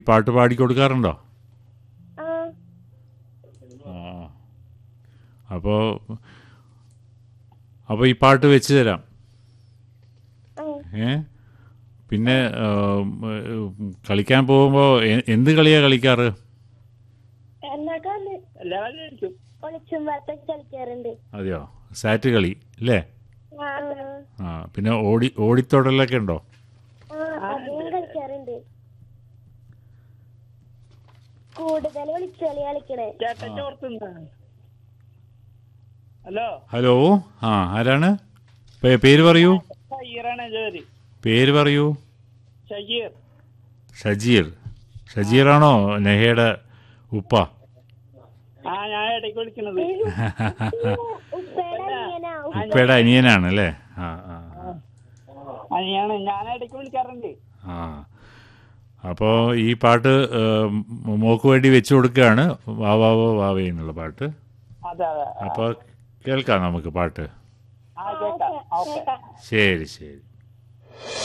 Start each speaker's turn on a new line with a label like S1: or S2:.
S1: പാട്ട് പാടിക്കൊടുക്കാറുണ്ടോ
S2: ആ
S1: ആ അപ്പോൾ അപ്പോൾ ഈ പാട്ട് വെച്ച് തരാം
S2: ആ
S1: ഏ പിന്നെ ആ, ഉം, കളിക്കാൻ പോകുമ്പോൾ എന്ത് കളിയാണ് കളിക്കാറ്
S2: എല്ലാ കളി
S3: എല്ലാ കളി കളിക്കും
S2: ഒളിച്ചും വാർത്തൊക്കെ കളിക്കാറുണ്ട്
S1: അതെയോ സാറ്റ് കളി അല്ലേ
S2: ആ
S1: ആ പിന്നെ ഓടി ഓടിത്തൊടലൊക്കെ ഉണ്ടോ
S2: ആ അതും കളിക്കാറുണ്ട് കൂടുതൽ ഒളിച്ചു കളി കളിക്കണേ
S3: ചേട്ടൻ ചോർത്തുന്ന ഹലോ
S1: ഹലോ ആ ആരാണ് പേ- പേര് പറയൂ
S3: ഷഹീറാണ് ജോലി
S1: പേര് പറയൂ
S3: ഷഹീർ
S1: ഷജീർ ഷജീറാണോ നെഹയുടെ ഉപ്പ
S3: ആ ഞാൻ ഇടയ്ക്ക് വിളിക്കണത്
S2: ഉപ്പയുടെ അനിയനാ
S1: ഉപ്പയുടെ അനിയനാണ് അല്ലേ ആ ആ
S3: അനിയാണ് ഞാൻ ഇടയ്ക്ക് വിളിക്കാറുണ്ട്
S1: ആ അപ്പോൾ ഈ പാട്ട് ഏ, മോക്ക് വേണ്ടി വെച്ചു കൊടുക്കുകയാണ് വാവാവോ വാവേ എന്നുള്ള പാട്ട്
S3: അതെ അതെ
S1: അപ്പോൾ കേൾക്കാം നമുക്ക് പാട്ട്
S3: ആ കേക്കാം ഓക്കെ
S2: കേട്ടാ
S1: ശരി ശരി